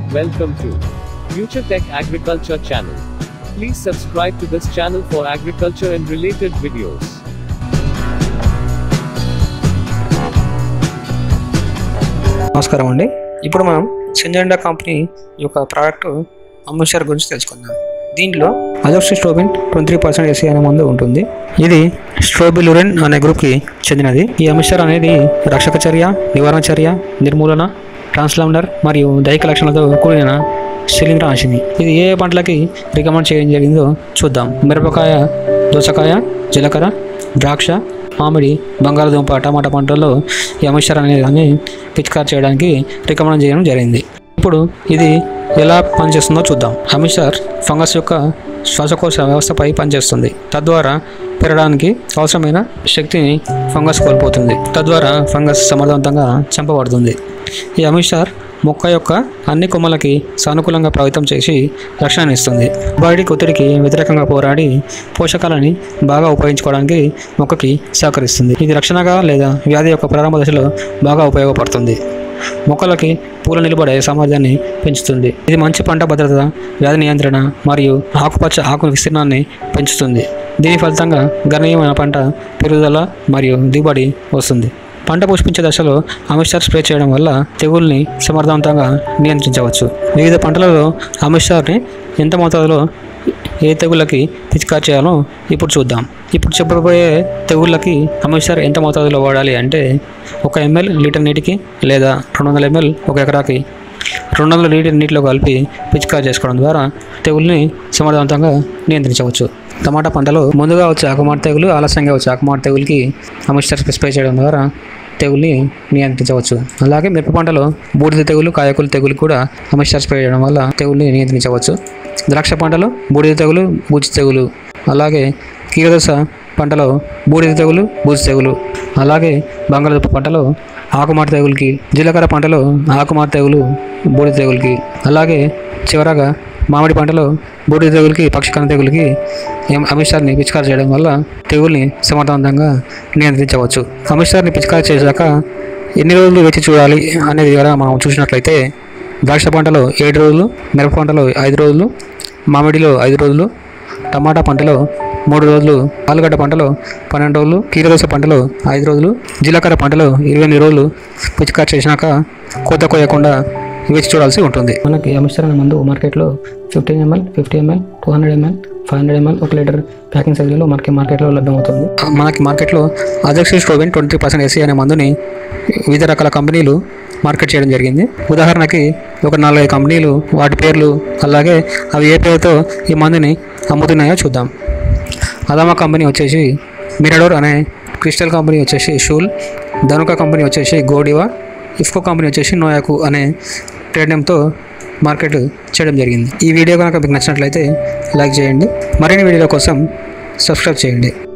Welcome to Future Tech Agriculture channel. Please subscribe to this channel for agriculture and related videos. నమస్కారం అండి ఇప్పుడు మనం Syngenta company యొక్క product Amistar గురించి తెలుసుకుందాం దీంట్లో azoxystrobin twenty three percent SC అనే మందు ఉంటుంది ఇది స్ట్రోబిలురిన్ అనే గ్రూప్కి చెందినది ఈ అమిషర్ అనేది రక్షక చర్య నివారణ చర్య నిర్మూలన ట్రాన్స్లాండర్ మరియు దైహిక లక్షణాలతో కూడిన శిలీంద్రనాశిని ఇది ఏ ఏ పంటలకి రికమెండ్ చేయడం జరిగిందో చూద్దాం మిరపకాయ దోసకాయ జీలకర్ర ద్రాక్ష మామిడి బంగాళదుంప టమాటా పంటల్లో ఈ అమిషర్ అనే దాన్ని పిచికారు చేయడానికి రికమెండ్ చేయడం జరిగింది ఇప్పుడు ఇది ఎలా పనిచేస్తుందో చూద్దాం అమిషర్ ఫంగస్ యొక్క శ్వాసకోశ వ్యవస్థపై పనిచేస్తుంది తద్వారా పెరగడానికి అవసరమైన శక్తిని ఫంగస్ కోల్పోతుంది తద్వారా ఫంగస్ సమర్థవంతంగా చంపబడుతుంది ఈ అమిషార్ మొక్క యొక్క అన్ని కొమ్మలకి సానుకూలంగా ప్రభావితం చేసి రక్షణ ఇస్తుంది బాడీకి ఒత్తిడికి వ్యతిరేకంగా పోరాడి పోషకాలని బాగా ఉపయోగించుకోవడానికి మొక్కకి సహకరిస్తుంది ఇది రక్షణగా లేదా వ్యాధి యొక్క ప్రారంభ దశలో బాగా ఉపయోగపడుతుంది మొక్కలకి పూలు నిలబడే సామర్థ్యాన్ని పెంచుతుంది ఇది మంచి పంట భద్రత వ్యాధి నియంత్రణ మరియు ఆకుపచ్చ ఆకు విస్తీర్ణాన్ని పెంచుతుంది దీని ఫలితంగా గణనీయమైన పంట పెరుగుదల మరియు దిగుబడి వస్తుంది పంట పుష్పించే దశలో అమిషార్ స్ప్రే చేయడం వల్ల తెగుల్ని సమర్థవంతంగా నియంత్రించవచ్చు వివిధ పంటలలో అమిషార్ని ఎంత మోతాదులో ఏ తెగుళ్ళకి పిచికారి చేయాలో ఇప్పుడు చూద్దాం ఇప్పుడు చెప్పబోయే తెగుళ్ళకి అమిషార్ ఎంత మోతాదులో వాడాలి అంటే ఒక ఎంఎల్ లీటర్ నీటికి లేదా రెండు వందల ఎంఎల్ ఒక ఎకరాకి రెండు వందల లీటర్ నీటిలో కలిపి పిచికారి చేసుకోవడం ద్వారా తెగుల్ని సమర్థవంతంగా నియంత్రించవచ్చు టమాటా పంటలో ముందుగా వచ్చే ఆకుమార్ తెగులు ఆలస్యంగా వచ్చే ఆకుమార్ తెగులకి అమిషార్ స్ప్రే చేయడం ద్వారా తెగుల్ని నియంత్రించవచ్చు అలాగే మిరప పంటలో బూడిద తెగులు కాయకుల తెగులు కూడా అమిషార్ స్ప్రే చేయడం వల్ల తెగుల్ని నియంత్రించవచ్చు ద్రాక్ష పంటలో బూడిద తెగులు బూజు తెగులు అలాగే కీరదశ పంటలో బూడిద తెగులు బూజు తెగులు అలాగే బంగాళదుంప పంటలో ఆకుమార్ తెగులకి జీలకర్ర పంటలో ఆకుమార్ తెగులు బూడిద తెగులకి అలాగే చివరగా మామిడి పంటలో బూడిద తెగులకి పక్షికణ తెగులకి ఏం అమిషార్ని పిచికారి చేయడం వల్ల తెగుల్ని సమర్థవంతంగా నియంత్రించవచ్చు అమిషార్ని పిచికారి చేశాక ఎన్ని రోజులు వేచి చూడాలి అనేది కూడా మనం చూసినట్లయితే ద్రాక్ష పంటలో ఏడు రోజులు మిరప పంటలో ఐదు రోజులు మామిడిలో ఐదు రోజులు టమాటా పంటలో మూడు రోజులు ఆలుగడ్డ పంటలో పన్నెండు రోజులు కీరదోస పంటలో ఐదు రోజులు జీలకర్ర పంటలో ఇరవై ఎనిమిది రోజులు పిచికారి చేసినాక కోత కోయకుండా వేచి చూడాల్సి ఉంటుంది మనకి అమిషార్ మందు మార్కెట్లో fifteen ML fifty ML two hundred ML five hundred ML ఒక లీటర్ ప్యాకింగ్ సైజులో మనకి మార్కెట్లో లభ్యమవుతుంది మనకి మార్కెట్లో azoxystrobin twenty percent SC అనే మందుని వివిధ రకాల కంపెనీలు మార్కెట్ చేయడం జరిగింది ఉదాహరణకి ఒక నాలుగైదు కంపెనీలు వాటి పేర్లు అలాగే అవి ఏ పేరుతో ఈ మందుని అమ్ముతున్నాయో చూద్దాం అదామా కంపెనీ వచ్చేసి మిరడోర్ అనే క్రిస్టల్ కంపెనీ వచ్చేసి షూల్ ధనుక కంపెనీ వచ్చేసి గోడివా ఇఫ్కో కంపెనీ వచ్చేసి నోయాకు అనే ట్రేడ్ నేమ్తో మార్కెట్ చేయడం జరిగింది ఈ వీడియో కనుక మీకు నచ్చినట్లయితే లైక్ చేయండి మరిన్ని వీడియోల కోసం సబ్స్క్రైబ్ చేయండి